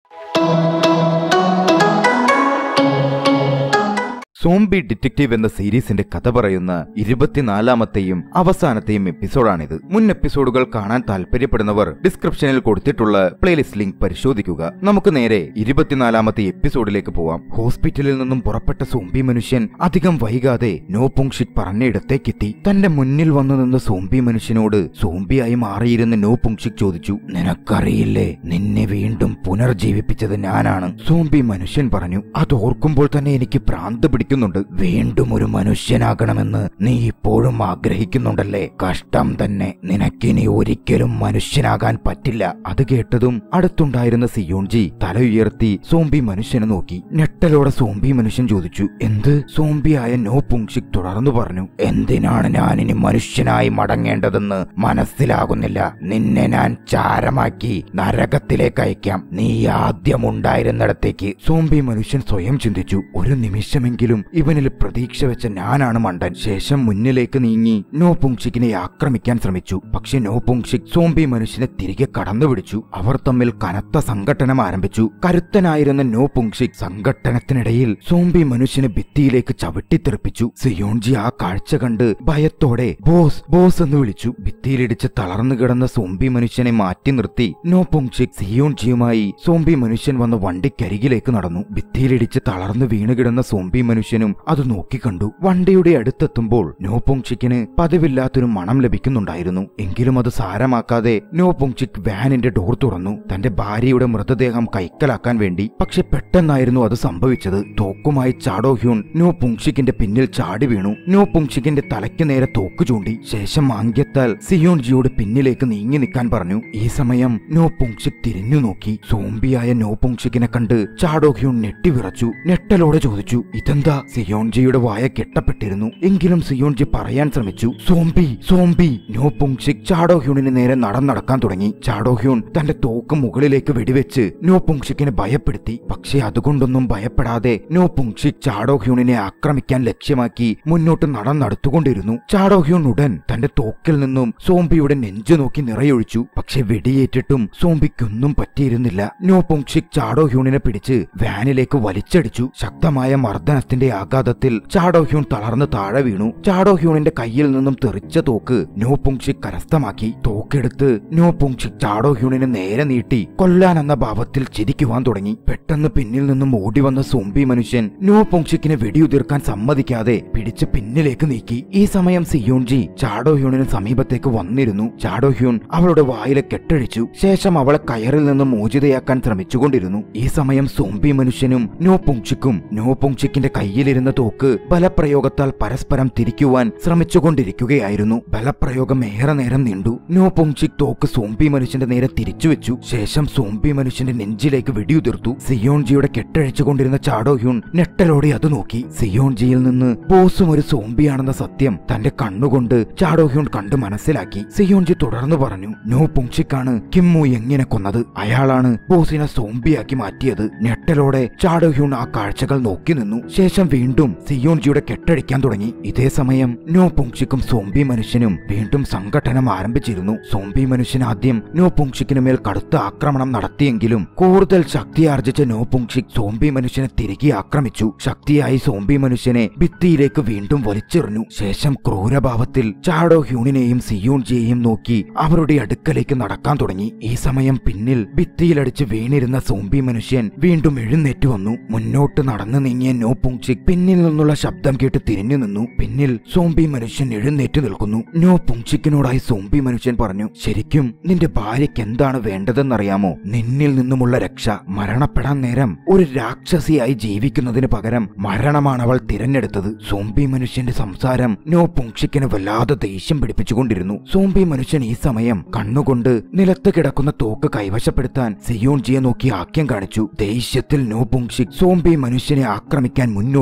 zombie detective എന്ന സീരീസിന്റെ കഥ പറയുന്ന ഇരുപത്തിനാലാമത്തെയും അവസാനത്തെയും എപ്പിസോഡാണിത് മുൻ എപ്പിസോഡുകൾ കാണാൻ താല്പര്യപ്പെടുന്നവർ ഡിസ്ക്രിപ്ഷനിൽ കൊടുത്തിട്ടുള്ള പ്ലേലിസ്റ്റ് ലിങ്ക് പരിശോധിക്കുക നമുക്ക് നേരെ ഇരുപത്തിനാലാമത്തെ എപ്പിസോഡിലേക്ക് പോവാം ഹോസ്പിറ്റലിൽ നിന്നും പുറപ്പെട്ട സോംബി മനുഷ്യൻ അധികം വൈകാതെ നോപുങ്ഷിക് പറഞ്ഞയിടത്തേക്കെത്തി തന്റെ മുന്നിൽ വന്നു നിന്ന സോംബി മനുഷ്യനോട് സോംബിയായി മാറിയിരുന്ന നോപുങ്ഷിക് ചോദിച്ചു നിനക്കറിയില്ലേ നിന്നെ വീണ്ടും പുനർജീവിപ്പിച്ചത് ഞാനാണ് സോംബി മനുഷ്യൻ പറഞ്ഞു അത് ഓർക്കുമ്പോൾ തന്നെ എനിക്ക് ഭ്രാന്ത് പിടിക്കുന്നുണ്ട് വീണ്ടും ഒരു മനുഷ്യനാകണമെന്ന് നീ ഇപ്പോഴും ആഗ്രഹിക്കുന്നുണ്ടല്ലേ കഷ്ടം തന്നെ നിനക്കിനി ഒരിക്കലും മനുഷ്യനാകാൻ പറ്റില്ല അത് കേട്ടതും അടുത്തുണ്ടായിരുന്ന സിയോൺജി തല ഉയർത്തി സോംബി മനുഷ്യനെ നോക്കി ഞെട്ടലോടെ സോംബി മനുഷ്യൻ ചോദിച്ചു എന്ത് സോംബിയായ നോ പുങ്ഷിക് തുടർന്നു പറഞ്ഞു എന്തിനാണ് ഞാനിനി മനുഷ്യനായി മടങ്ങേണ്ടതെന്ന് മനസ്സിലാകുന്നില്ല നിന്നെ ഞാൻ ചാരമാക്കി നരകത്തിലേക്ക് അയക്കാം നീ ആദ്യം ഉണ്ടായിരുന്നിടത്തേക്ക് സോംബി മനുഷ്യൻ സ്വയം ചിന്തിച്ചു ഒരു നിമിഷമെങ്കിലും ഇവനിൽ പ്രതീക്ഷ വെച്ച ഞാനാണ് മണ്ടൻ ശേഷം മുന്നിലേക്ക് നീങ്ങി നോ പുങ്ഷിക്കിനെ ആക്രമിക്കാൻ ശ്രമിച്ചു പക്ഷെ നോ പുങ്ഷിക് സോംബി മനുഷ്യനെ തിരികെ കടന്നുപിടിച്ചു അവർ തമ്മിൽ കനത്ത സംഘട്ടനം ആരംഭിച്ചു കരുത്തനായിരുന്ന നോ പുങ്ഷിക് സംഘട്ടനത്തിനിടയിൽ സോംബി മനുഷ്യനെ ഭിത്തിയിലേക്ക് ചവിട്ടിത്തെറിപ്പിച്ചു സിയോൺജി ആ കാഴ്ച കണ്ട് ഭയത്തോടെ ബോസ് ബോസ് എന്ന് വിളിച്ചു ഭിത്തിയിലിടിച്ച് തളർന്നു കിടന്ന സോംബി മനുഷ്യനെ മാറ്റി നിർത്തി നോ പുങ്ഷിക് സിയോൺജിയുമായി സോംബി മനുഷ്യൻ വന്ന വണ്ടിക്കരികിലേക്ക് നടന്നു ഭിത്തിയിലിടിച്ച് തളർന്നു വീണുകിടന്ന സോംബി മനുഷ്യനും അത് നോക്കിക്കണ്ടു വണ്ടിയുടെ അടുത്തെത്തുമ്പോൾ നോപുങ്ചിക്കിന് പതിവില്ലാത്തൊരു മണം ലഭിക്കുന്നുണ്ടായിരുന്നു എങ്കിലും അത് സാരമാക്കാതെ നോപുങ്ചിക് വാനിന്റെ ഡോർ തുറന്നു തന്റെ ഭാര്യയുടെ മൃതദേഹം കൈക്കലാക്കാൻ വേണ്ടി പക്ഷെ പെട്ടെന്നായിരുന്നു അത് സംഭവിച്ചത് തോക്കുമായി ചാഡോ ഹ്യൂൺ നോ പുങ്ഷിക്കിന്റെ പിന്നിൽ ചാടി വീണു നോ പുങ്ഷിക്കിന്റെ തലയ്ക്ക് നേരെ തോക്ക് ചൂണ്ടി ശേഷം ആംഗ്യത്താൽ സിയോൺജിയോട് പിന്നിലേക്ക് നീങ്ങി നിൽക്കാൻ പറഞ്ഞു ഈ സമയം നോ പുങ്ഷിക് തിരിഞ്ഞു നോക്കി സോംബിയായ നോ പുങ്ഷിക്കിനെ കണ്ട് ചാഡോ ഹ്യൂൺ ഞെട്ടിവിറച്ചു ഞെട്ടലോടെ ചോദിച്ചു ഇതെന്താ സിയോൺജിയുടെ വായ കെട്ടപ്പെട്ടിരുന്നു എങ്കിലും സിയോൺജി പറയാൻ ശ്രമിച്ചു zombie zombie No Pungsik Chado ഹ്യൂണിന് നേരെ നടന്നടക്കാൻ തുടങ്ങി ചാഡോ ഹ്യൂൺ തന്റെ തോക്ക് മുകളിലേക്ക് വെടിവെച്ച് നോ പുങ്ഷിക്കിനെ ഭയപ്പെടുത്തി പക്ഷേ അതുകൊണ്ടൊന്നും ഭയപ്പെടാതെ നോ പുങ്ഷിക് ചാഡോ ഹ്യൂണിനെ ആക്രമിക്കാൻ ലക്ഷ്യമാക്കി മുന്നോട്ട് നടന്നടുത്തുകൊണ്ടിരുന്നു ചാഡോ ഹ്യൂൺ ഉടൻ തന്റെ തോക്കിൽ നിന്നും സോംബിയുടെ നെഞ്ചു നോക്കി നിറയൊഴിച്ചു പക്ഷെ വെടിയേറ്റിട്ടും സോംബിക്കൊന്നും പറ്റിയിരുന്നില്ല നോ പുങ്ഷിക് ചാഡോ ഹ്യൂണിനെ പിടിച്ച് വാനിലേക്ക് വലിച്ചടിച്ചു ശക്തമായ മർദ്ദനത്തിന്റെ ആഘാതത്തിൽ ചാഡോ ഹ്യൂൺ തളർന്ന് താഴെ വീണു ചാഡോ ഹ്യൂണിന്റെ കയ്യിൽ നിന്നും തെറിച്ച തോക്ക് നോ പുങ്ഷിക് കരസ്ഥമാക്കി തോക്കെടുത്ത് നോ പുങ്ഷിക് ചാഡോ ഹ്യൂണിനെ നേരെ നീട്ടി കൊല്ലാനെന്ന ഭാവത്തിൽ ചിരിക്കുവാൻ തുടങ്ങി പെട്ടെന്ന് പിന്നിൽ നിന്നും ഓടി വന്ന സോംബി മനുഷ്യൻ നോ പുങ്ഷിക്കിനെ വെടിയുതിർക്കാൻ സമ്മതിക്കാതെ പിടിച്ച് പിന്നിലേക്ക് നീക്കി ഈ സമയം സിയോൺജി ചാഡോ ഹ്യൂണിന് സമീപത്തേക്ക് വന്നിരുന്നു ചാഡോ ഹ്യൂൺ അവളുടെ വായിലെ കെട്ടഴിച്ചു ശേഷം അവളെ കയറിൽ നിന്നും മോചിതയാക്കാൻ ശ്രമിച്ചുകൊണ്ടിരുന്നു ഈ സമയം സോംബി മനുഷ്യനും നോ പുങ്ഷിക്കും നോ പുങ്ഷിക്കിന്റെ കയ്യിലിരുന്ന തോക്ക് ബലപ്രയോഗത്താൽ പരസ്പരം തിരിക്കുവാൻ ശ്രമിച്ചുകൊണ്ടിരിക്കുകയായിരുന്നു ബലപ്രയോഗം ഏറെ നേരം നീണ്ടു നോ പുങ്ഷിക് തോക്ക് സോംബി മനുഷ്യന്റെ നേരെ തിരിച്ചുവെച്ചു ശേഷം സോംബി മനുഷ്യന്റെ നെഞ്ചിലേക്ക് വെടിയുതിർത്തു സിയോൺജിയുടെ കെട്ടഴിച്ചുകൊണ്ടിരുന്ന ചാഡോ ഹ്യൂൺ നെട്ടലോടെ അത് നോക്കി സിയോൺജിയിൽ നിന്ന് ബോസും ഒരു സോംബിയാണെന്ന സത്യം തന്റെ കണ്ണുകൊണ്ട് ചാഡോ ഹ്യൂൺ കണ്ട് മനസ്സിലാക്കി സിയോൺജി തുടർന്നു പറഞ്ഞു നോ പുങ്ഷിക്കാണ് കിമ്മു എങ്ങനെ കൊന്നത് അയാളാണ് ബോസിനെ സോംബിയാക്കി മാറ്റിയത് ഞെട്ടലോടെ ചാഡോ ഹ്യൂൺ ആ കാഴ്ചകൾ നോക്കി നിന്നു ശേഷം വീണ്ടും സിയോൺജിയുടെ കെട്ടഴിക്കാൻ തുടങ്ങി ഇതേ സമയം നോ പുങ്ഷിക്കും സോംബി മനുഷ്യനും വീണ്ടും സംഘട്ടനം ആരംഭിച്ചിരുന്നു സോംബി മനുഷ്യൻ ആദ്യം നോ പുങ്ഷിക്കിന് മേൽ കടുത്ത ആക്രമണം നടത്തിയെങ്കിലും കൂടുതൽ ശക്തിയാർജിച്ച നോ പുങ്ഷിക് സോംബി മനുഷ്യനെ തിരികെ ആക്രമിച്ചു ശക്തിയായി സോംബി മനുഷ്യനെ ഭിത്തിയിലേക്ക് വീണ്ടും വലിച്ചെറിഞ്ഞു ശേഷം ക്രൂരഭാവത്തിൽ ചാഡോ ഹ്യൂണിനെയും സിയോൺജിയെയും നോക്കി അവരുടെ അടുക്കലേക്ക് നടക്കാൻ തുടങ്ങി ഈ സമയം പിന്നിൽ ഭിത്തിയിലടിച്ച് വീണിരുന്ന സോംബി മനുഷ്യൻ വീണ്ടും എഴുന്നേറ്റ് വന്നു മുന്നോട്ട് നടന്നു നീങ്ങിയ നോ പുങ്ചിക് പിന്നിൽ നിന്നുള്ള ശബ്ദം കേട്ട് തിരിഞ്ഞു നിന്നു പിന്നിൽ സോംബി മനുഷ്യൻ എഴുന്നേറ്റ് നിൽക്കുന്നു നോ പുങ്ചിക്കിനോടായി സോംബി മനുഷ്യൻ പറഞ്ഞു ശരിക്കും നിന്റെ ഭാര്യയ്ക്ക് എന്താണ് വേണ്ടതെന്നറിയാമോ നിന്നിൽ നിന്നുമുള്ള രക്ഷ മരണപ്പെടാൻ നേരം ഒരു രാക്ഷസിയായി ജീവിക്കുന്നതിന് പകരം മരണമാണ് അവൾ തിരഞ്ഞെടുത്തത് സോംബി മനുഷ്യന്റെ സംസാരം നോ പുങ്ഷിക്കിന് വല്ലാതെ ദേഷ്യം പിടിപ്പിച്ചുകൊണ്ടിരുന്നു സോംബി മനുഷ്യൻ ഈ സമയം കണ്ണുകൊണ്ട് നിലത്ത് കിടക്കുന്ന തോക്ക് കൈവശപ്പെടുത്താൻ സിയോൺജിയെ നോക്കി ആക്യം കാണിച്ചു ദേഷ്യത്തിൽ നോ പുങ്ഷിക് സോംബി മനുഷ്യനെ ആക്രമിക്കാൻ മുന്നോട്ട്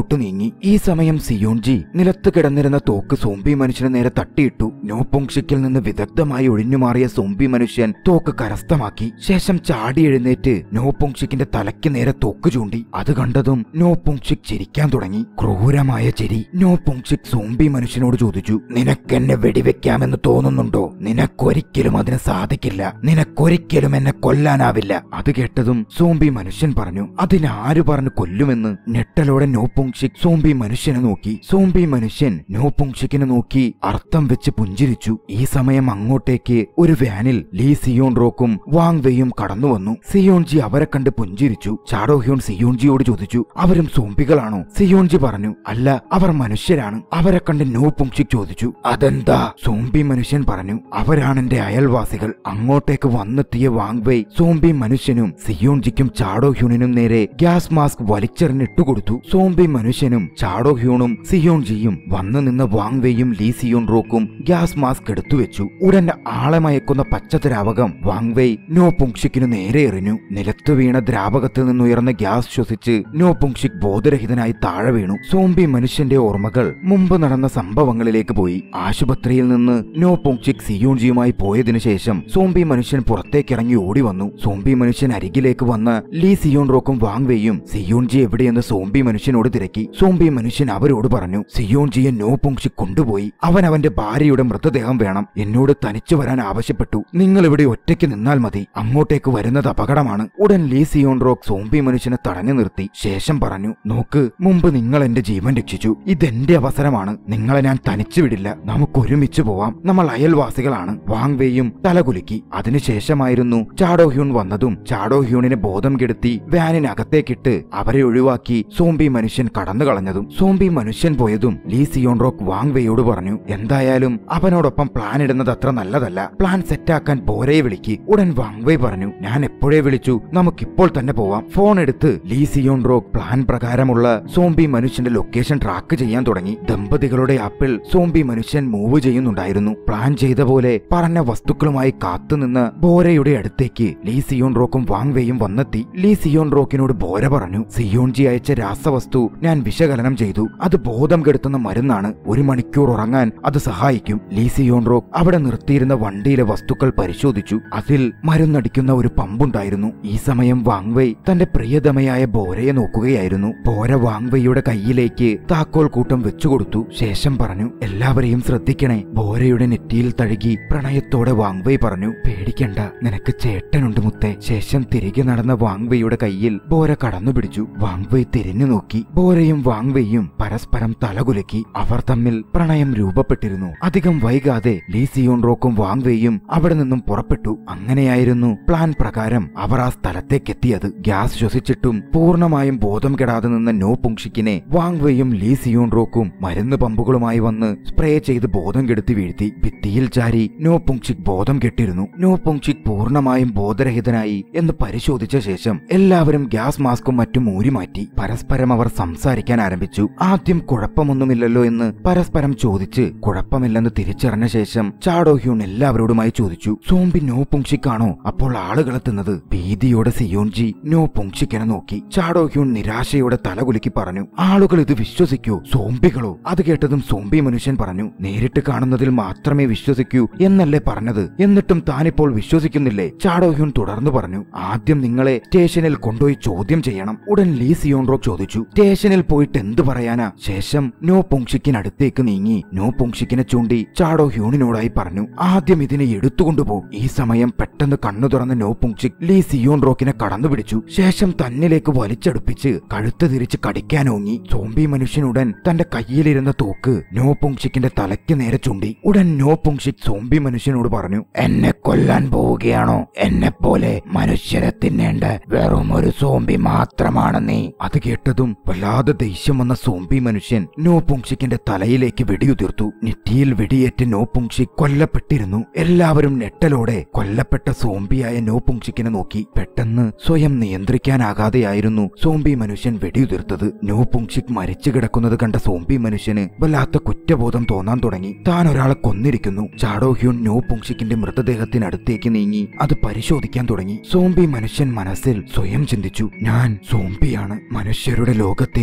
മുന്നോട്ട് നീങ്ങി ഈ സമയം സിയോൺജി നിലത്ത് കിടന്നിരുന്ന തോക്ക് സോംബി മനുഷ്യന് നേരെ തട്ടിയിട്ടു നോപൊങ്ഷിക്കിൽ നിന്ന് വിദഗ്ധമായി ഒഴിഞ്ഞുമാറിയ സോംബി മനുഷ്യൻ തോക്ക് കരസ്ഥമാക്കി ശേഷം ചാടി എഴുന്നേറ്റ് നോപൊങ്ഷിക്കിന്റെ തലയ്ക്ക് നേരെ തോക്ക് ചൂണ്ടി അത് കണ്ടതും നോപൊങ്ഷിക് ചിരിക്കാൻ തുടങ്ങി ക്രൂരമായ ചിരി നോപൊങ്ഷിക് സോംബി മനുഷ്യനോട് ചോദിച്ചു നിനക്കെന്നെ വെടിവെക്കാമെന്ന് തോന്നുന്നുണ്ടോ നിനക്കൊരിക്കലും അതിന് സാധിക്കില്ല നിനക്കൊരിക്കലും എന്നെ കൊല്ലാനാവില്ല അത് കേട്ടതും സോംബി മനുഷ്യൻ പറഞ്ഞു അതിനാര് പറഞ്ഞു കൊല്ലുമെന്ന് ഞെട്ടലോടെ നോപൊങ്ഷിക് സോംബി മനുഷ്യനെ നോക്കി സോംബി മനുഷ്യൻ നോപൊങ്ഷിക്കിനെ നോക്കി അർത്ഥം വെച്ച് പുഞ്ചിരിച്ചു ഈ സമയം അങ്ങോട്ടേക്ക് ഒരു വാനിൽ ലീ സിയോൺ റോക്കും വാങ് വെയും കടന്നു വന്നു സിയോൺജി അവരെ കണ്ട് പുഞ്ചിരിച്ചു ചാഡോഹ്യോൺ സിയോൺജിയോട് ചോദിച്ചു അവരും സോംബികളാണോ സിയോൺജി പറഞ്ഞു അല്ല അവർ മനുഷ്യരാണ് അവരെ കണ്ട് നോപൊങ്ഷിക് ചോദിച്ചു അതെന്താ സോംബി മനുഷ്യൻ പറഞ്ഞു അവരാണ് എന്റെ അയൽവാസികൾ അങ്ങോട്ടേക്ക് വന്നെത്തിയ വാങ്വൈ സോംബി മനുഷ്യനും സിയോൺജിക്കും ചാഡോഹ്യൂണിനും നേരെ ഗ്യാസ് മാസ്ക് വലിച്ചെറിഞ്ഞിട്ടുകൊടുത്തു സോംബി മനുഷ്യനും ചാഡോഹ്യൂണും സിയോൺജിയും വന്നു നിന്ന വാങ്വെയും ലീ സിയോൺ റോക്കും ഗ്യാസ് മാസ്ക് എടുത്തു വെച്ചു ഉടൻ ആളെ മയക്കുന്ന പച്ച ദ്രാവകം വാങ്വെയ് നോ പുങ്ഷിക്കിനു നേരെ എറിഞ്ഞു നിലത്തു വീണ ദ്രാവകത്തിൽ നിന്നുയർന്ന ഗ്യാസ് ശ്വസിച്ച് നോ പുങ്ഷിക് ബോധരഹിതനായി താഴെ വീണു സോംബി മനുഷ്യന്റെ ഓർമ്മകൾ മുമ്പ് നടന്ന സംഭവങ്ങളിലേക്ക് പോയി ആശുപത്രിയിൽ നിന്ന് നോ പുങ്ഷിക് സിയോൺജിയുമായി പോയതിനു ശേഷം സോംബി മനുഷ്യൻ പുറത്തേക്കിറങ്ങി ഓടി വന്നു സോംബി മനുഷ്യൻ അരികിലേക്ക് വന്ന് ലീ സിയോൺ റോക്കും വാങ്വെയും സിയോൺജി എവിടെയെന്ന് സോംബി മനുഷ്യനോട് തിരക്കി സോംബി മനുഷ്യൻ അവരോട് പറഞ്ഞു സിയോൺജിയെ നോ പുങ്ഷി കൊണ്ടുപോയി അവൻ അവന്റെ ഭാര്യയുടെ മൃതദേഹം വേണം എന്നോട് തനിച്ചു വരാൻ ആവശ്യപ്പെട്ടു നിങ്ങൾ ഇവിടെ ഒറ്റയ്ക്ക് നിന്നാൽ മതി അങ്ങോട്ടേക്ക് വരുന്നത് അപകടമാണ് ഉടൻ ലീ സിയോൺ റോക്ക് സോംബി മനുഷ്യനെ തടഞ്ഞു നിർത്തി ശേഷം പറഞ്ഞു നോക്ക് മുമ്പ് നിങ്ങൾ എന്റെ ജീവൻ രക്ഷിച്ചു ഇതെന്റെ അവസരമാണ് നിങ്ങളെ ഞാൻ തനിച്ചു വിടില്ല നമുക്ക് ഒരുമിച്ച് പോവാം നമ്മൾ അയൽവാസികളാണ് വാങ്വേയും തലകുലുക്കി അതിനുശേഷമായിരുന്നു ചാഡോഹ്യൂൺ വന്നതും ചാഡോഹ്യൂണിനെ ബോധം കെടുത്തി വാനിനകത്തേക്കിട്ട് അവരെ ഒഴിവാക്കി സോംബി മനുഷ്യൻ കടന്നു കളഞ്ഞതും സോംബി മനുഷ്യൻ പോയതും ലീ സിയോൺ റോക്ക് വാങ്വേയോട് പറഞ്ഞു എന്തായാലും അവനോടൊപ്പം പ്ലാൻ ഇടുന്നത് അത്ര നല്ലതല്ല പ്ലാൻ സെറ്റാക്കാൻ ബോരയെ വിളിക്ക് ഉടൻ വാങ്വേ പറഞ്ഞു ഞാൻ എപ്പോഴേ വിളിച്ചു നമുക്കിപ്പോൾ തന്നെ പോവാം ഫോൺ എടുത്ത് ലീ സിയോൺ റോക്ക് പ്ലാൻ പ്രകാരമുള്ള സോംബി മനുഷ്യന്റെ ലൊക്കേഷൻ ട്രാക്ക് ചെയ്യാൻ തുടങ്ങി ദമ്പതികളുടെ ആപ്പിൾ സോംബി മനുഷ്യൻ മൂവ് ചെയ്യുന്നുണ്ടായിരുന്നു പ്ലാൻ ചെയ്ത പോലെ പറഞ്ഞ വസ്തുക്കളുമായി കാത്തുനിന്ന് ബോരയുടെ അടുത്തേക്ക് ലീ സിയോൺ റോക്കും വാങ്വേയും വന്നെത്തി ലീ സിയോൺ റോക്കിനോട് ബോര പറഞ്ഞു സിയോൺജി അയച്ച രാസവസ്തു ഞാൻ വിശകലനം ചെയ്തു അത് ബോധം കെടുത്തുന്ന മരുന്നാണ് ഒരു മണിക്കൂർ ഉറങ്ങാൻ അത് സഹായിക്കും ലീ സിയോൺ റോക്ക് അവിടെ നിർത്തിയിരുന്ന വണ്ടിയിലെ വസ്തുക്കൾ പരിശോധിച്ചു അതിൽ മരുന്നടിക്കുന്ന ഒരു പമ്പുണ്ടായിരുന്നു ഈ സമയം വാങ്വൈ തന്റെ പ്രിയതമയായ ബോരയെ നോക്കുകയായിരുന്നു ബോര വാങ്വൈയുടെ കയ്യിലേക്ക് താക്കോൽ കൂട്ടം വെച്ചുകൊടുത്തു ശേഷം പറഞ്ഞു എല്ലാവരെയും ശ്രദ്ധിക്കണേ ബോരയുടെ നെറ്റിയിൽ തഴുകി പ്രണയത്തോടെ വാങ്വൈ പറഞ്ഞു പേടിക്കണ്ട നിനക്ക് ചേട്ടനുണ്ട് മുത്തേ ശേഷം തിരികെ നടന്ന വാങ്വൈയുടെ കയ്യിൽ ബോര കടന്നു പിടിച്ചു വാങ്വൈ തിരിഞ്ഞു നോക്കി ബോരയും വാങ്വൈയും പരസ്പരം തലകുലുക്കി അവർ തമ്മിൽ പ്രണയം രൂപപ്പെട്ടിരുന്നു അധികം വൈകാതെ ലീ സിയോൺ റോക്കും വാങ്വേയും അവിടെ നിന്നും പുറപ്പെട്ടു അങ്ങനെയായിരുന്നു പ്ലാൻ പ്രകാരം അവർ ആ സ്ഥലത്തേക്ക് എത്തിയത് ഗ്യാസ് ശ്വസിച്ചിട്ടും പൂർണ്ണമായും ബോധം കെടാതെ നിന്ന നോ പുങ്ഷിക്കിനെ വാങ്വേയും ലീ സിയോൺ റോക്കും മരുന്ന് പമ്പുകളുമായി വന്ന് സ്പ്രേ ചെയ്ത് ബോധം കെടുത്തി വീഴ്ത്തി ഭിത്തിയിൽ ചാരി നോ പുങ്ഷിക് ബോധം കെട്ടിരുന്നു നോ പുങ്ഷിക് പൂർണ്ണമായും ബോധരഹിതനായി എന്ന് പരിശോധിച്ച ശേഷം എല്ലാവരും ഗ്യാസ് മാസ്കും മറ്റും ഊരിമാറ്റി പരസ്പരം അവർ സംസാരിക്കാൻ ആരംഭിച്ചു ആദ്യം കുഴപ്പമൊന്നുമില്ലല്ലോ എന്ന് പരസ്പരം ചോദിച്ച് കുഴപ്പമില്ലെന്ന് തിരിച്ചറിഞ്ഞ ശേഷം ചാഡോഹ്യൂൺ എല്ലാവരോടുമായി ചോദിച്ചു സോംബി നോ പുങ്ഷിക്കാണോ അപ്പോൾ ആളുകൾ എത്തുന്നത് ഭീതിയോടെ സിയോൺജി നോ പുങ്ഷിക്കനെ നോക്കി ചാഡോഹ്യൂൺ നിരാശയോടെ തലകുലുക്കി പറഞ്ഞു ആളുകൾ ഇത് വിശ്വസിക്കൂ സോംബികളോ അത് കേട്ടതും സോംബി മനുഷ്യൻ പറഞ്ഞു നേരിട്ട് കാണുന്നതിൽ മാത്രമേ വിശ്വസിക്കൂ എന്നല്ലേ പറഞ്ഞത് എന്നിട്ടും താനിപ്പോൾ വിശ്വസിക്കുന്നില്ലേ ചാഡോഹ്യൂൺ തുടർന്നു പറഞ്ഞു ആദ്യം നിങ്ങളെ സ്റ്റേഷനിൽ കൊണ്ടുപോയി ചോദ്യം ചെയ്യണം ഉടൻ ലീ സിയോൺറോ ചോദിച്ചു സ്റ്റേഷനിൽ പോയിട്ട് എന്ത് പറയാനാ ശേഷം നോ പുങ്ഷിക്കിനടുത്തേക്ക് നീങ്ങി നോ പുങ്ഷിക്കിനെ ചൂണ്ടി ചാഡോ ഹ്യൂണിനോടായി പറഞ്ഞു ആദ്യം ഇതിനെ എടുത്തുകൊണ്ടുപോ ഈ സമയം പെട്ടെന്ന് കണ്ണു തുറന്ന നോ പുങ്ഷിക് ലീ സിയോൺ റോക്കിനെ കടന്നു പിടിച്ചു ശേഷം തന്നിലേക്ക് വലിച്ചടുപ്പിച്ച് കഴുത്ത് തിരിച്ച് കടിക്കാനോങ്ങി സോംബി മനുഷ്യനുടൻ തന്റെ കയ്യിലിരുന്ന തോക്ക് നോ പുങ്ഷിക്കിന്റെ തലയ്ക്ക് നേരെ ചൂണ്ടി ഉടൻ നോ പുങ്ഷിക് സോംബി മനുഷ്യനോട് പറഞ്ഞു എന്നെ കൊല്ലാൻ പോവുകയാണോ എന്നെ പോലെ മനുഷ്യരെ തിന്നേണ്ട വെറും ഒരു സോംബി മാത്രമാണ് നീ അത് കേട്ടതും വല്ലാതെ ദേഷ്യം വന്ന സോംബി മനുഷ്യൻ നോ പുങ്ഷിക്കിന്റെ തലയിലേക്ക് വെടിയുതിർത്തു നെറ്റിയിൽ വെടിയേറ്റ് നോ പുങ്ഷിക് കൊല്ലപ്പെട്ടിരുന്നു എല്ലാവരും നെട്ടലോടെ കൊല്ലപ്പെട്ട സോംബിയായ നോ പുങ്ഷിക്കിനെ നോക്കി പെട്ടെന്ന് സ്വയം നിയന്ത്രിക്കാനാകാതെയായിരുന്നു സോംബി മനുഷ്യൻ വെടിയുതിർത്തത് നോ പുങ്ഷിക് മരിച്ചു കിടക്കുന്നത് കണ്ട സോംബി മനുഷ്യന് വല്ലാത്ത കുറ്റബോധം തോന്നാൻ തുടങ്ങി താൻ ഒരാളെ കൊന്നിരിക്കുന്നു ചാഡോ ഹ്യൂൺ നോ പുങ്ഷിക്കിന്റെ മൃതദേഹത്തിനടുത്തേക്ക് നീങ്ങി അത് പരിശോധിക്കാൻ തുടങ്ങി സോംബി മനുഷ്യൻ മനസ്സിൽ സ്വയം ചിന്തിച്ചു ഞാൻ സോംബിയാണ് മനുഷ്യരുടെ ലോകത്തെ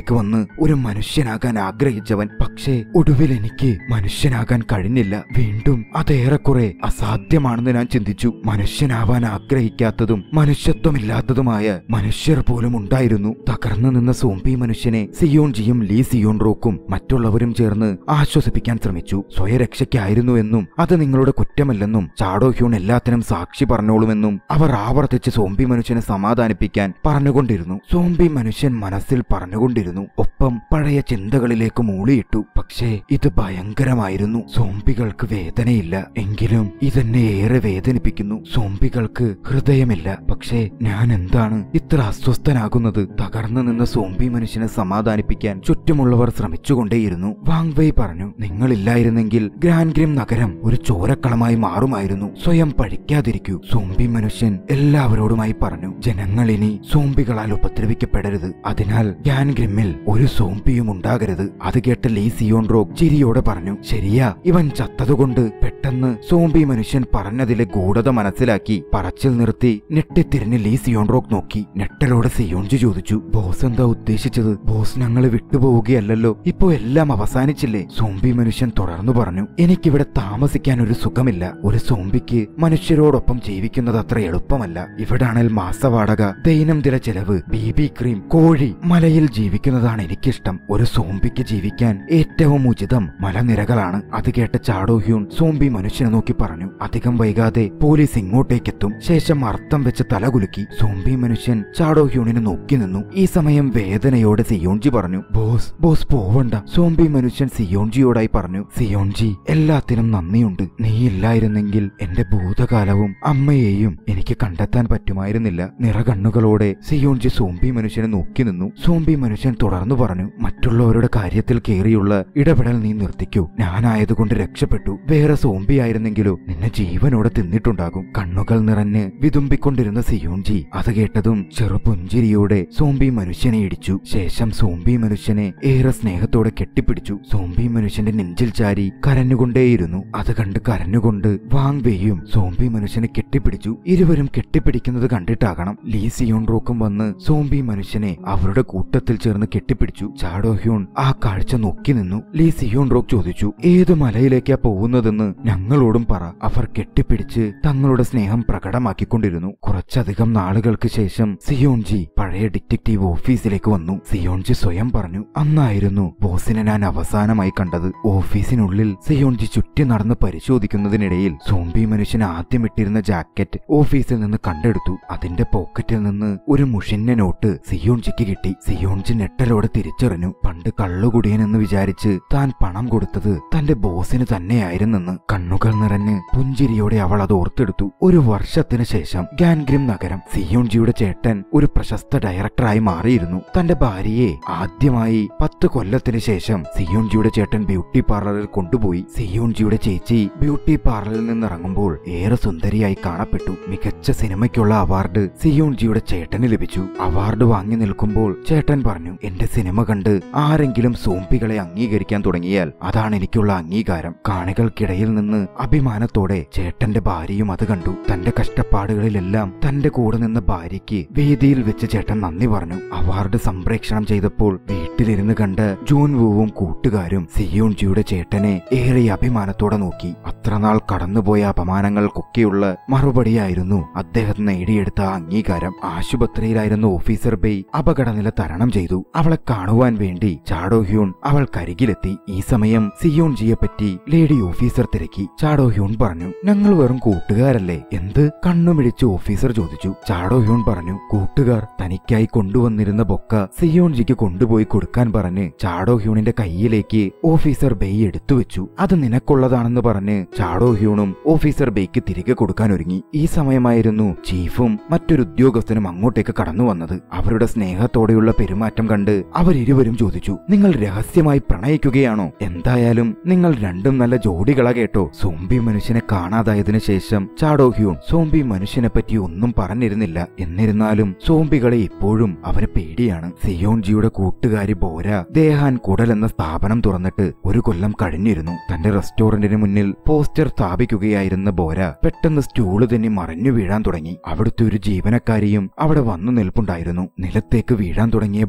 ഭൂമിയിലേക്ക് വന്ന് ഒരു മനുഷ്യനാകാൻ ആഗ്രഹിച്ചവൻ പക്ഷേ ഒടുവിൽ എനിക്ക് മനുഷ്യനാകാൻ കഴിഞ്ഞില്ല വീണ്ടും അതേറെക്കുറെ അസാധ്യമാണെന്ന് ഞാൻ ചിന്തിച്ചു മനുഷ്യനാവാൻ ആഗ്രഹിക്കാത്തതും മനുഷ്യത്വമില്ലാത്തതുമായ മനുഷ്യർ പോലും ഉണ്ടായിരുന്നു തകർന്നു നിന്ന സോംബി മനുഷ്യനെ സിയോൺജിയും ലീ സിയോൺ റോക്കും മറ്റുള്ളവരും ചേർന്ന് ആശ്വസിപ്പിക്കാൻ ശ്രമിച്ചു സ്വയരക്ഷയ്ക്കായിരുന്നു എന്നും അത് നിങ്ങളുടെ കുറ്റമല്ലെന്നും ചാഡോ ഹ്യൂൺ എല്ലാത്തിനും സാക്ഷി പറഞ്ഞോളുമെന്നും അവർ ആവർത്തിച്ച് സോംബി മനുഷ്യനെ സമാധാനിപ്പിക്കാൻ പറഞ്ഞുകൊണ്ടിരുന്നു സോംബി മനുഷ്യൻ മനസ്സിൽ പറഞ്ഞുകൊണ്ടിരുന്നു ഒപ്പം പഴയ ചിന്തകളിലേക്ക് മൂളിയിട്ടു പക്ഷേ ഇത് ഭയങ്കരമായിരുന്നു സോംബികൾക്ക് വേദനയില്ല എങ്കിലും ഇതെന്നെ ഏറെ വേദനിപ്പിക്കുന്നു സോംബികൾക്ക് ഹൃദയമില്ല പക്ഷേ ഞാൻ എന്താണ് ഇത്ര അസ്വസ്ഥനാകുന്നത് തകർന്നു നിന്ന സോംബി മനുഷ്യനെ സമാധാനിപ്പിക്കാൻ ചുറ്റുമുള്ളവർ ശ്രമിച്ചുകൊണ്ടേയിരുന്നു വാങ് വൈ പറഞ്ഞു നിങ്ങളില്ലായിരുന്നെങ്കിൽ ഗ്രാൻഡ് ഗ്രിം നഗരം ഒരു ചോരക്കളമായി മാറുമായിരുന്നു സ്വയം പഴിക്കാതിരിക്കൂ സോംബി മനുഷ്യൻ എല്ലാവരോടുമായി പറഞ്ഞു ജനങ്ങൾ ഇനി സോംബികളാൽ ഉപദ്രവിക്കപ്പെടരുത് അതിനാൽ ഗ്രാൻഡ് ഗ്രിമ്മിൽ ഒരു സോംബിയും ഉണ്ടാകരുത് അത് കേട്ട ലീ സിയോൺ റോക്ക് ചിരിയോടെ പറഞ്ഞു ശരിയാ ഇവൻ ചത്തതുകൊണ്ട് പെട്ടെന്ന് സോംബി മനുഷ്യൻ പറഞ്ഞതിലെ ഗൂഢത മനസ്സിലാക്കി പറച്ചിൽ നിർത്തി ഞെട്ടിത്തിരിഞ്ഞ് ലീ സിയോൺ റോക്ക് നോക്കി ഞെട്ടലോടെ സിയോൺജി ചോദിച്ചു ബോസ് എന്താ ഉദ്ദേശിച്ചത് ബോസ് ഞങ്ങളെ വിട്ടുപോവുകയല്ലല്ലോ ഇപ്പോ എല്ലാം അവസാനിച്ചില്ലേ സോംബി മനുഷ്യൻ തുടർന്നു പറഞ്ഞു എനിക്കിവിടെ താമസിക്കാൻ ഒരു സുഖമില്ല ഒരു സോംബിക്ക് മനുഷ്യരോടൊപ്പം ജീവിക്കുന്നത് അത്ര എളുപ്പമല്ല ഇവിടാണേൽ മാസവാടക ദൈനംദിന ചെലവ് ബി ബി ക്രീം കോഴി മലയിൽ ജീവിക്കുന്നതാണ് എനിക്കിഷ്ടം ഒരു സോംബിക്ക് ജീവിക്കാൻ ഏറ്റവും ഉചിതം മലനിരകളാണ് അത് കേട്ട ചാഡോ ഹ്യൂൺ സോംബി മനുഷ്യനെ നോക്കി പറഞ്ഞു അധികം വൈകാതെ പോലീസ് ഇങ്ങോട്ടേക്കെത്തും ശേഷം അർത്ഥം വെച്ച് തലകുലുക്കി സോംബി മനുഷ്യൻ ചാഡോ ഹ്യൂണിനെ നോക്കി നിന്നു ഈ സമയം വേദനയോടെ സിയോൺജി പറഞ്ഞു ബോസ് ബോസ് പോവണ്ട സോംബി മനുഷ്യൻ സിയോൺജിയോടായി പറഞ്ഞു സിയോൺജി എല്ലാത്തിനും നന്ദിയുണ്ട് നീയില്ലായിരുന്നെങ്കിൽ എന്റെ ഭൂതകാലവും അമ്മയെയും എനിക്ക് കണ്ടെത്താൻ പറ്റുമായിരുന്നില്ല നിറകണ്ണുകളോടെ സിയോൺജി സോംബി മനുഷ്യനെ നോക്കി നിന്നു സോംബി മനുഷ്യൻ തുടർന്നു പറഞ്ഞു മറ്റുള്ളവരുടെ കാര്യത്തിൽ കയറിയുള്ള ഇടപെടൽ നീ നിർത്തിക്കൂ ഞാനായതുകൊണ്ട് രക്ഷപ്പെട്ടു വേറെ സോംബി ആയിരുന്നെങ്കിലോ നിന്നെ ജീവനോടെ തിന്നിട്ടുണ്ടാകും കണ്ണുകൾ നിറഞ്ഞ് വിതുമ്പിക്കൊണ്ടിരുന്ന സിയോൺജി അത് കേട്ടതും ചെറുപുഞ്ചിരിയോടെ സോംബി മനുഷ്യനെ ഇടിച്ചു ശേഷം സോംബി മനുഷ്യനെ ഏറെ സ്നേഹത്തോടെ കെട്ടിപ്പിടിച്ചു സോംബി മനുഷ്യന്റെ നെഞ്ചിൽ ചാരി കരഞ്ഞുകൊണ്ടേയിരുന്നു അത് കണ്ട് കരഞ്ഞുകൊണ്ട് വാങ് വേയും സോംബി മനുഷ്യനെ കെട്ടിപ്പിടിച്ചു ഇരുവരും കെട്ടിപ്പിടിക്കുന്നത് കണ്ടിട്ടാകണം ലീ സിയോൺ റോക്കും വന്ന് സോംബി മനുഷ്യനെ അവരുടെ കൂട്ടത്തിൽ ചേർന്ന് കെട്ടിപ്പിടിച്ചു ചാഡോ ഹ്യൂൺ ആ കാഴ്ച നോക്കി നിന്നു ലീ സിയോൺ റോക്ക് ചോദിച്ചു ഏത് മലയിലേക്കാ പോകുന്നതെന്ന് ഞങ്ങളോടും പറ അവർ കെട്ടിപ്പിടിച്ച് തങ്ങളുടെ സ്നേഹം പ്രകടമാക്കിക്കൊണ്ടിരുന്നു കുറച്ചധികം നാളുകൾക്ക് ശേഷം സിയോൺജി പഴയ ഡിറ്റക്റ്റീവ് ഓഫീസിലേക്ക് വന്നു സിയോൺജി സ്വയം പറഞ്ഞു അന്നായിരുന്നു ബോസിനെ ഞാൻ അവസാനമായി കണ്ടത് ഓഫീസിനുള്ളിൽ സിയോൺജി ചുറ്റി നടന്ന് പരിശോധിക്കുന്നതിനിടയിൽ സോംബി മനുഷ്യൻ ആദ്യം ഇട്ടിരുന്ന ജാക്കറ്റ് ഓഫീസിൽ നിന്ന് കണ്ടെടുത്തു അതിന്റെ പോക്കറ്റിൽ നിന്ന് ഒരു മുഷിന്ന നോട്ട് സിയോൺജിക്ക് കിട്ടി സിയോൺജി ഞെട്ടലോടെ തിരിച്ചറിഞ്ഞു പണ്ട് കള്ളുകുടിയനെന്ന് വിചാരിച്ച് താൻ പണം കൊടുത്തത് തന്റെ ബോസിന് തന്നെയായിരുന്നെന്ന് കണ്ണുകൾ നിറഞ്ഞ് പുഞ്ചിരിയോടെ അവൾ അത് ഓർത്തെടുത്തു ഒരു വർഷത്തിന് ശേഷം ഗാൻഗ്രിം നഗരം സിയോൺജിയുടെ ചേട്ടൻ ഒരു പ്രശസ്ത ഡയറക്ടറായി മാറിയിരുന്നു തന്റെ ഭാര്യയെ ആദ്യമായി പത്ത് കൊല്ലത്തിന് ശേഷം സിയോൺജിയുടെ ചേട്ടൻ ബ്യൂട്ടി പാർലറിൽ കൊണ്ടുപോയി സിയോൺജിയുടെ ചേച്ചി ബ്യൂട്ടി പാർലറിൽ നിന്ന് ഇറങ്ങുമ്പോൾ ഏറെ സുന്ദരിയായി കാണപ്പെട്ടു മികച്ച സിനിമയ്ക്കുള്ള അവാർഡ് സിയോൺജിയുടെ ചേട്ടന് ലഭിച്ചു അവാർഡ് വാങ്ങി നിൽക്കുമ്പോൾ ചേട്ടൻ പറഞ്ഞു എന്റെ സിനിമ കണ്ട് ആരെങ്കിലും സോംബികളെ അംഗീകരിക്കാൻ തുടങ്ങിയാൽ അതാണ് എനിക്കുള്ള അംഗീകാരം കാണികൾക്കിടയിൽ നിന്ന് അഭിമാനത്തോടെ ചേട്ടന്റെ ഭാര്യയും അത് കണ്ടു തന്റെ കഷ്ടപ്പാടുകളിലെല്ലാം തന്റെ കൂടെ നിന്ന ഭാര്യയ്ക്ക് വേദിയിൽ വെച്ച് ചേട്ടൻ നന്ദി പറഞ്ഞു അവാർഡ് സംപ്രേക്ഷണം ചെയ്തപ്പോൾ വീട്ടിലിരുന്ന് കണ്ട ജൂൻ വൂവും കൂട്ടുകാരും സിയോൺജിയുടെ ചേട്ടനെ ഏറെ അഭിമാനത്തോടെ നോക്കി അത്രനാൾ കടന്നുപോയ അപമാനങ്ങൾക്കൊക്കെയുള്ള മറുപടിയായിരുന്നു അദ്ദേഹം നേടിയെടുത്ത ആ അംഗീകാരം ആശുപത്രിയിലായിരുന്ന ഓഫീസർ ബെയ് അപകടനില തരണം ചെയ്തു അവളെ കാണുവാൻ വേണ്ടി ചാഡോ ഹ്യൂൺ അവൾക്കരികിലെത്തി ഈ സമയം സിയോൺജിയെ പറ്റി ലേഡി ഓഫീസർ തിരക്കി ചാഡോ ഹ്യൂൺ പറഞ്ഞു ഞങ്ങൾ വെറും കൂട്ടുകാരല്ലേ എന്ത് കണ്ണുമിടിച്ച് ഓഫീസർ ചോദിച്ചു ചാഡോ ഹ്യൂൺ പറഞ്ഞു കൂട്ടുകാർ തനിക്കായി കൊണ്ടുവന്നിരുന്ന ബൊക്ക സിയോൺജിക്ക് കൊണ്ടുപോയി കൊടുക്കാൻ പറഞ്ഞ് ചാഡോ ഹ്യൂണിന്റെ കയ്യിലേക്ക് ഓഫീസർ ബെയ് എടുത്തു വെച്ചു അത് നിനക്കുള്ളതാണെന്ന് പറഞ്ഞ് ചാഡോ ഹ്യൂണും ഓഫീസർ ബെയ്ക്ക് തിരികെ കൊടുക്കാൻ ഒരുങ്ങി ഈ സമയമായിരുന്നു ചീഫും മറ്റൊരു ഉദ്യോഗസ്ഥനും അങ്ങോട്ടേക്ക് കടന്നു വന്നത് അവരുടെ സ്നേഹത്തോടെയുള്ള പെരുമാറ്റം കണ്ട് അവരിരുവരും ചോദിച്ചു നിങ്ങൾ രഹസ്യമായി പ്രണയിക്കുകയാണോ എന്തായാലും നിങ്ങൾ രണ്ടും നല്ല ജോഡികളാ കേട്ടോ സോംബി മനുഷ്യനെ കാണാതായതിനു ശേഷം ചാഡോ ഹ്യൂൺ സോംബി മനുഷ്യനെ പറ്റി ഒന്നും പറഞ്ഞിരുന്നില്ല എന്നിരുന്നാലും സോംബികളെ ഇപ്പോഴും അവന് പേടിയാണ് സിയോൺജിയുടെ കൂട്ടുകാരി ബോര ദേഹാൻ കുടൽ എന്ന സ്ഥാപനം തുറന്നിട്ട് ഒരു കൊല്ലം കഴിഞ്ഞിരുന്നു തന്റെ റെസ്റ്റോറന്റിന് മുന്നിൽ പോസ്റ്റർ സ്ഥാപിക്കുകയായിരുന്ന ബോര പെട്ടെന്ന് സ്റ്റൂള് തന്നെ മറിഞ്ഞു വീഴാൻ തുടങ്ങി അവിടുത്തെ ഒരു ജീവനക്കാരിയും അവിടെ വന്നു നിൽപ്പുണ്ടായിരുന്നു നിലത്തേക്ക് വീഴാൻ തുടങ്ങിയ ബോരയെ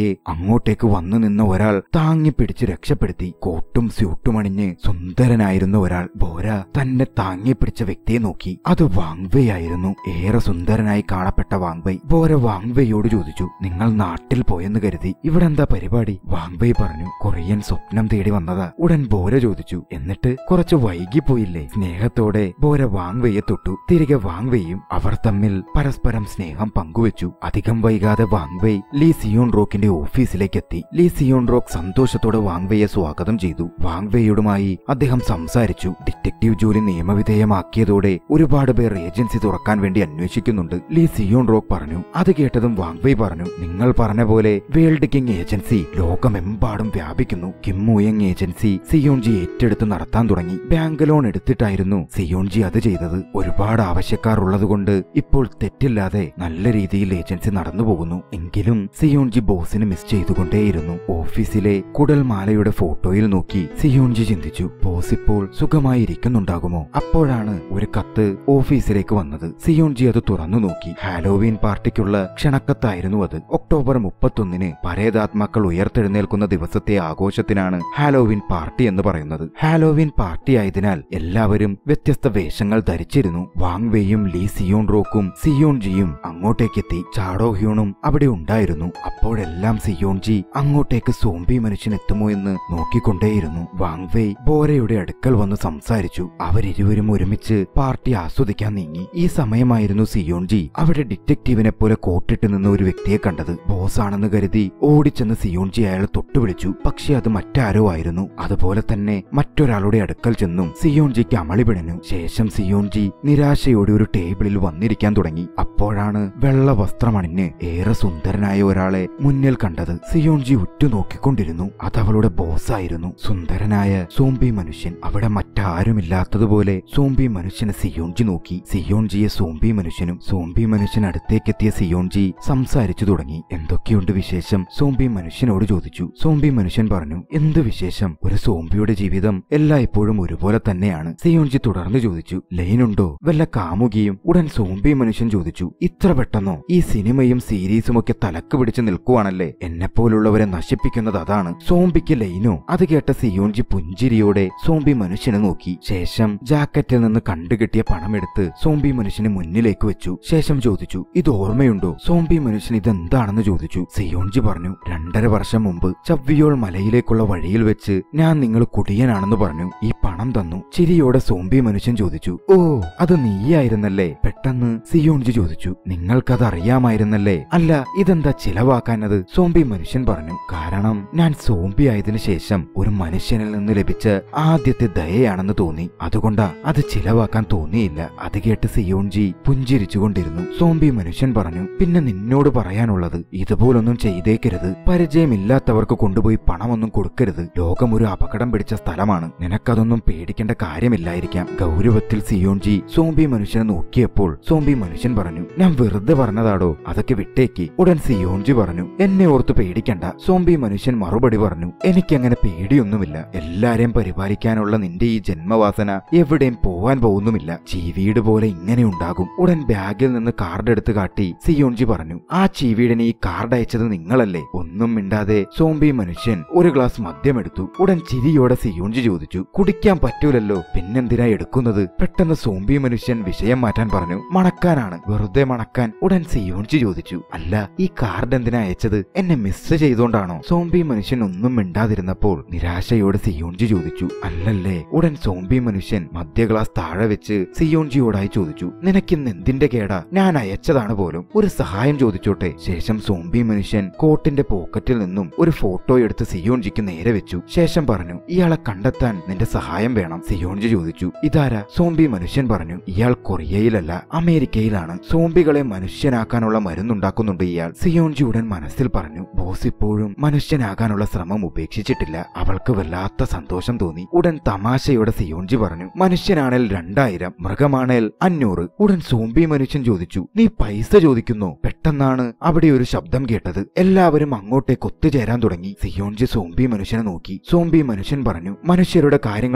വാങ്വയെ അങ്ങോട്ടേക്ക് വന്നു നിന്ന ഒരാൾ താങ്ങി പിടിച്ച് രക്ഷപ്പെടുത്തി കോട്ടും സ്യൂട്ടും അണിഞ്ഞ് സുന്ദരനായിരുന്ന ഒരാൾ ബോര തന്നെ താങ്ങി പിടിച്ച വ്യക്തിയെ നോക്കി അത് വാങ്വയായിരുന്നു ഏറെ സുന്ദരനായി കാണപ്പെട്ട വാങ്വൈ ബോര വാങ്വയോട് ചോദിച്ചു നിങ്ങൾ നാട്ടിൽ പോയെന്ന് കരുതി ഇവിടെ എന്താ പരിപാടി വാങ്വൈ പറഞ്ഞു കൊറിയൻ സ്വപ്നം തേടി വന്നതാ ഉടൻ ബോര ചോദിച്ചു എന്നിട്ട് കുറച്ച് വൈകിപ്പോയില്ലേ സ്നേഹത്തോടെ ബോര വാങ്വയെ തൊട്ടു തിരികെ വാങ്വയും അവർ തമ്മിൽ പരസ്പരം സ്നേഹം പങ്കുവച്ചു അധികം വൈകാതെ വാങ്വൈ ലീ സിയോൺ റോക്കിന്റെ ഓഫീസിലേക്ക് എത്തി ലീ സിയോൺ റോക്ക് സന്തോഷത്തോടെ വാങ്വയെ സ്വാഗതം ചെയ്തു വാങ്വയുടുമായി അദ്ദേഹം സംസാരിച്ചു ഡിറ്റക്റ്റീവ് ജോലി നിയമവിധേയമാക്കിയതോടെ ഒരുപാട് പേർ ഏജൻസി തുറക്കാൻ വേണ്ടി അന്വേഷിക്കുന്നുണ്ട് ലീ സിയോൺ റോക്ക് പറഞ്ഞു അത് കേട്ടതും വാങ്വൈ പറഞ്ഞു നിങ്ങൾ പറഞ്ഞ പോലെ വേൾഡ് കിങ് ഏജൻസി ലോകമെമ്പാടും വ്യാപിക്കുന്നു കിമ്മുയങ് ഏജൻസി സിയോൺജി ഏറ്റെടുത്ത് നടത്താൻ തുടങ്ങി ബാങ്ക് ലോൺ എടുത്തിട്ടായിരുന്നു സിയോൺജി അത് ചെയ്തത് ഒരുപാട് ആവശ്യക്കാർ ഉള്ളതുകൊണ്ട് ഇപ്പോൾ തെറ്റില്ലാതെ നല്ല രീതിയിൽ ഏജൻസി നടന്നു പോകുന്നു എങ്കിലും സിയോൺജി ബോസിന് മിസ് ചെയ്തുകൊണ്ടേയിരുന്നു ഓഫീസിലെ കുടൽമാലയുടെ ഫോട്ടോയിൽ നോക്കി സിയോൺജി ചിന്തിച്ചു ബോസ് ഇപ്പോൾ സുഖമായി ഇരിക്കുന്നുണ്ടാകുമോ അപ്പോഴാണ് ഒരു കത്ത് ഓഫീസിലേക്ക് വന്നത് സിയോൺജി അത് തുറന്നു നോക്കി ഹാലോവീൻ പാർട്ടിക്കുള്ള ക്ഷണക്കത്തായിരുന്നു അത് ഒക്ടോബർ മുപ്പത്തൊന്നിന് പരേതാത്മാക്കൾ ഉയർത്തെഴുന്നേൽക്കുന്ന ദിവസത്തെ ആഘോഷത്തിനാണ് ഹാലോവിൻ പാർട്ടി എന്ന് പറയുന്നത് ഹാലോവിൻ പാർട്ടി ആയതിനാൽ എല്ലാവരും വ്യത്യസ്ത വേഷങ്ങൾ ധരിച്ചിരുന്നു വാങ്വേയും ലീ സിയോൺ റോക്കും സിയോൺജിയും അങ്ങോട്ടേക്കെത്തി ചാഡോ ഹ്യൂണും അവിടെ ഉണ്ടായിരുന്നു അപ്പോഴെല്ലാം സിയോൺജി അങ്ങോട്ടേക്ക് സോംബി മനുഷ്യൻ എത്തുമോ എന്ന് നോക്കിക്കൊണ്ടേയിരുന്നു വാങ്വേ ബോരയുടെ അടുക്കൽ വന്ന് സംസാരിച്ചു അവരിരുവരും ഒരുമിച്ച് പാർട്ടി ആസ്വദിക്കാൻ നീങ്ങി ഈ സമയമായിരുന്നു സിയോൺജി അവിടെ ഡിറ്റക്റ്റീവിനെ പോലെ കോട്ടിട്ട് നിന്ന ഒരു വ്യക്തിയെ കണ്ടത് ബോസ് ആണെന്ന് കരുതി ഓടിച്ചെന്ന് സിയോൺജി അയാളെ തൊട്ടുവിളിച്ചു പക്ഷെ അത് മറ്റാരോ ആയിരുന്നു അതുപോലെ തന്നെ മറ്റൊരാളുടെ അടുക്കൽ ചെന്നും സിയോൺജിക്ക് അമളി പിണഞ്ഞു ശേഷം സിയോൺജി നിരാശയോടെ ഒരു ടേബിളിൽ വന്നിരിക്കാൻ തുടങ്ങി അപ്പോഴാണ് വെള്ള വസ്ത്രമണിഞ്ഞ് ഏറെ സുന്ദരനായ ഒരാളെ മുന്നിൽ കണ്ടത് സിയോൺജി ഉറ്റുനോക്കിക്കൊണ്ടിരുന്നു അതവളുടെ ബോസായിരുന്നു സുന്ദരനായ സോംബി മനുഷ്യൻ അവിടെ മറ്റാരുമില്ലാത്തതുപോലെ സോംബി മനുഷ്യനെ സിയോൺജി നോക്കി സിയോൺജിയെ സോംബി മനുഷ്യനും സോംബി മനുഷ്യൻ അടുത്തേക്കെത്തിയ സിയോൺജി സംസാരിച്ചു തുടങ്ങി എന്തൊക്കെയുണ്ട് വിശേഷം സോംബി മനുഷ്യനോട് ചോദിച്ചു സോംബി മനുഷ്യൻ പറഞ്ഞു എന്ത് വിശേഷം ഒരു സോംബിയുടെ ജീവിതം എല്ലായ്പ്പോഴും ഒരുപോലെ തന്നെയാണ് സിയോൺജി തുടർന്ന് ചോദിച്ചു ലൈനുണ്ടോ വല്ല കാമുകിയും ഉടൻ സോംബി മനുഷ്യൻ ചോദിച്ചു ഇത്ര പെട്ടെന്നോ ഈ സിനിമയും സീരീസും ഒക്കെ തലക്ക് പിടിച്ച് നിൽക്കുവാണല്ലേ എന്നെപ്പോലുള്ളവരെ നശിപ്പിക്കുന്നത് അതാണ് സോംബിക്ക് ലൈനോ അത് കേട്ട സിയോൺജി പുഞ്ചിരിയോടെ സോംബി മനുഷ്യനെ നോക്കി ശേഷം ജാക്കറ്റിൽ നിന്ന് കണ്ടുകിട്ടിയ പണമെടുത്ത് സോംബി മനുഷ്യന് മുന്നിലേക്ക് വെച്ചു ശേഷം ചോദിച്ചു ഇത് ഓർമ്മയുണ്ടോ സോംബി മനുഷ്യൻ ഇതെന്താണെന്ന് ചോദിച്ചു സിയോൺജി പറഞ്ഞു രണ്ടര വർഷം മുമ്പ് ചവ്വിയോൾ മലയിലേക്കുള്ള വഴിയിൽ വെച്ച് ഞാൻ നിങ്ങൾ കുടിയനാണെന്ന് പറഞ്ഞു ഈ പണം തന്നു ചിരിയോടെ സോംബി മനുഷ്യൻ ചോദിച്ചു ഓ അത് നീയായിരുന്നല്ലേ പെട്ടെന്ന് സിയോൺജി ചോദിച്ചു നിങ്ങൾക്കത് അറിയാമായിരുന്നല്ലേ അല്ല ഇതെന്താ ചിലവാക്കാനത് സോംബി മനുഷ്യൻ പറഞ്ഞു കാരണം ഞാൻ സോംബി ആയതിനു ശേഷം ഒരു മനുഷ്യനിൽ നിന്ന് ലഭിച്ച ആദ്യത്തെ ദയയാണെന്ന് തോന്നി അതുകൊണ്ടാ അത് ചിലവാക്കാൻ തോന്നിയില്ല അത് കേട്ട് സിയോൺജി പുഞ്ചിരിച്ചുകൊണ്ടിരുന്നു സോംബി മനുഷ്യൻ പറഞ്ഞു പിന്നെ നിന്നോട് പറയാനുള്ളത് ഇതുപോലൊന്നും ചെയ്തേക്കരുത് പരിചയമില്ലാത്തവർക്ക് കൊണ്ടുപോയി പണമൊന്നും കൊടുക്കരുത് ലോകം ഒരു അപകടം പിടിച്ച സ്ഥലമാണ് നിനക്കതൊന്നും പേടിക്കേണ്ട കാര്യമില്ലായിരിക്കാം ഗൗരവത്തിൽ സിയോൺജി സോംബി മനുഷ്യനെ നോക്കിയപ്പോൾ സോംബി മനുഷ്യൻ പറഞ്ഞു ഞാൻ വെറുതെ പറഞ്ഞതാടോ അതൊക്കെ വിട്ടേക്ക് ഉടൻ സിയോൺജി പറഞ്ഞു എന്നെ ഓർത്ത് പേടിക്കണ്ട സോംബി മനുഷ്യൻ മറുപടി പറഞ്ഞു എനിക്കങ്ങനെ പേടിയൊന്നുമില്ല എല്ലാരെയും പരിപാലിക്കാനുള്ള നിന്റെ ഈ ജന്മവാസന എവിടെയും പോവാൻ പോകുന്നുമില്ല ചീവീട് പോലെ ഇങ്ങനെ ഉണ്ടാകും ഉടൻ ബാഗിൽ നിന്ന് കാർഡ് എടുത്ത് കാട്ടി സിയോൺജി പറഞ്ഞു ആ ചീവീടിന് ഈ കാർഡ് അയച്ചത് നിങ്ങളല്ലേ ഒന്നും മിണ്ടാതെ സോംബി മനുഷ്യൻ ഒരു ഗ്ലാസ് മദ്യം എടുത്തു ഉടൻ ചിരിയോടെ സിയോൺജി ചോദിച്ചു കുടിക്കാൻ പറ്റൂലല്ലോ പിന്നെന്തിനാ എടുക്കുന്നത് പെട്ടെന്ന് സോംബി മനുഷ്യൻ വിഷയം മാറ്റാൻ പറഞ്ഞു മണക്കാനാണ് വെറുതെ മണക്കാൻ ഉടൻ സിയോൺജി ചോദിച്ചു അല്ല ഈ കാർഡ് എന്തിനാ അയച്ചത് എന്നെ മിസ് ചെയ്തോണ്ടാണോ സോംബി മനുഷ്യൻ ഒന്നും മിണ്ടാതിരുന്നപ്പോൾ നിരാശയോടെ സിയോൺജി ചോദിച്ചു അല്ലല്ലേ ഉടൻ സോംബി മനുഷ്യൻ മധ്യ ഗ്ലാസ് താഴെ വെച്ച് സിയോൺജിയോടായി ചോദിച്ചു നിനക്കിന്ന് എന്തിന്റെ കേടാ ഞാൻ അയച്ചതാണ് പോലും ഒരു സഹായം ചോദിച്ചോട്ടെ ശേഷം സോംബി മനുഷ്യൻ കോട്ടിന്റെ പോക്കറ്റിൽ നിന്നും ഒരു ഫോട്ടോ എടുത്ത് സിയോൺജിക്ക് നേരെ വെച്ചു ശേഷം പറഞ്ഞു ഇയാളെ കണ്ടെത്താൻ നിന്റെ സഹായം വേണം സിയോൺജി ചോദിച്ചു ഇതാരാ സോംബി മനുഷ്യൻ പറഞ്ഞു ഇയാൾ കൊറിയയിലല്ല അമേരിക്കയിലാണ് സോംബികളെ മനുഷ്യനാക്കാനുള്ള മരുന്നുണ്ടാക്കുന്നുണ്ട് ഇയാൾ സിയോൺജി ഉടൻ മനസ്സിൽ പറഞ്ഞു ബോസ് ഇപ്പോഴും മനുഷ്യനാകാനുള്ള ശ്രമം ഉപേക്ഷിച്ചിട്ടില്ല അവൾക്ക് വല്ലാത്ത സന്തോഷം തോന്നി ഉടൻ തമാശയോടെ സിയോൺജി പറഞ്ഞു മനുഷ്യനാണേൽ രണ്ടായിരം മൃഗമാണേൽ അഞ്ഞൂറ് ഉടൻ സോംബി മനുഷ്യൻ ചോദിച്ചു നീ പൈസ ചോദിക്കുന്നോ പെട്ടെന്നാണ് അവിടെ ഒരു ശബ്ദം കേട്ടത് എല്ലാവരും അങ്ങോട്ടേക്ക് ഒത്തുചേരാൻ തുടങ്ങി സിയോൺജി സോംബി മനുഷ്യനെ നോക്കി സോംബി മനുഷ്യൻ പറഞ്ഞു മനുഷ്യരുടെ കാര്യങ്ങൾ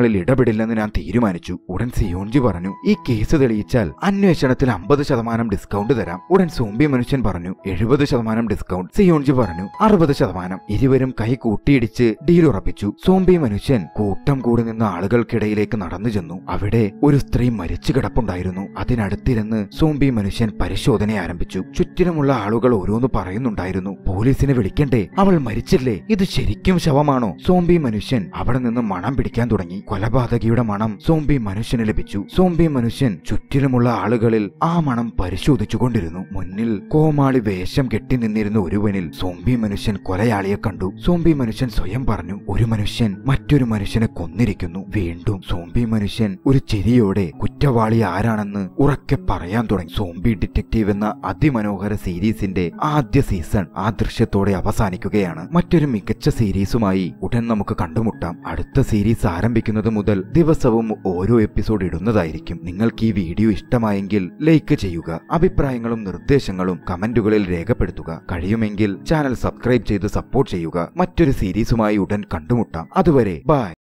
കാര്യങ്ങളിൽ ഇടപെടില്ലെന്ന് ഞാൻ തീരുമാനിച്ചു ഉടൻ സിയോൺജി പറഞ്ഞു ഈ കേസ് തെളിയിച്ചാൽ അന്വേഷണത്തിൽ അമ്പത് ശതമാനം ഡിസ്കൗണ്ട് തരാം ഉടൻ സോംബി മനുഷ്യൻ പറഞ്ഞു എഴുപത് ശതമാനം ഡിസ്കൗണ്ട് സിയോൺജി പറഞ്ഞു അറുപത് ശതമാനം ഇരുവരും കൈ കൂട്ടിയിടിച്ച് ഡീൽ ഉറപ്പിച്ചു സോംബി മനുഷ്യൻ കൂട്ടം കൂടി നിന്ന ആളുകൾക്കിടയിലേക്ക് നടന്നു ചെന്നു അവിടെ ഒരു സ്ത്രീ മരിച്ചു കിടപ്പുണ്ടായിരുന്നു അതിനടുത്തിരുന്ന് സോംബി മനുഷ്യൻ പരിശോധന ആരംഭിച്ചു ചുറ്റിനുമുള്ള ആളുകൾ ഓരോന്ന് പറയുന്നുണ്ടായിരുന്നു പോലീസിനെ വിളിക്കണ്ടേ അവൾ മരിച്ചില്ലേ ഇത് ശരിക്കും ശവമാണോ സോംബി മനുഷ്യൻ അവിടെ നിന്ന് മണം പിടിക്കാൻ തുടങ്ങി കൊലപാതകിയുടെ മണം സോംബി മനുഷ്യന് ലഭിച്ചു സോംബി മനുഷ്യൻ ചുറ്റിലുമുള്ള ആളുകളിൽ ആ മണം പരിശോധിച്ചു കൊണ്ടിരുന്നു മുന്നിൽ കോമാളി വേഷം കെട്ടി നിന്നിരുന്ന ഒരുവനിൽ സോംബി മനുഷ്യൻ കൊലയാളിയെ കണ്ടു സോംബി മനുഷ്യൻ സ്വയം പറഞ്ഞു ഒരു മനുഷ്യൻ മറ്റൊരു മനുഷ്യനെ കൊന്നിരിക്കുന്നു വീണ്ടും സോംബി മനുഷ്യൻ ഒരു ചിരിയോടെ കുറ്റവാളി ആരാണെന്ന് ഉറക്കെ പറയാൻ തുടങ്ങി സോംബി ഡിറ്റക്റ്റീവ് എന്ന അതിമനോഹര സീരീസിന്റെ ആദ്യ സീസൺ ആ ദൃശ്യത്തോടെ അവസാനിക്കുകയാണ് മറ്റൊരു മികച്ച സീരീസുമായി ഉടൻ നമുക്ക് കണ്ടുമുട്ടാം അടുത്ത സീരീസ് ആരംഭിക്കുന്നത് മുതൽ ദിവസവും ഓരോ എപ്പിസോഡ് ഇടുന്നതായിരിക്കും നിങ്ങൾക്ക് ഈ വീഡിയോ ഇഷ്ടമായെങ്കിൽ ലൈക്ക് ചെയ്യുക അഭിപ്രായങ്ങളും നിർദ്ദേശങ്ങളും കമന്റുകളിൽ രേഖപ്പെടുത്തുക കഴിയുമെങ്കിൽ ചാനൽ സബ്സ്ക്രൈബ് ചെയ്ത് സപ്പോർട്ട് ചെയ്യുക മറ്റൊരു സീരീസുമായി ഉടൻ കണ്ടുമുട്ടാം അതുവരെ ബൈ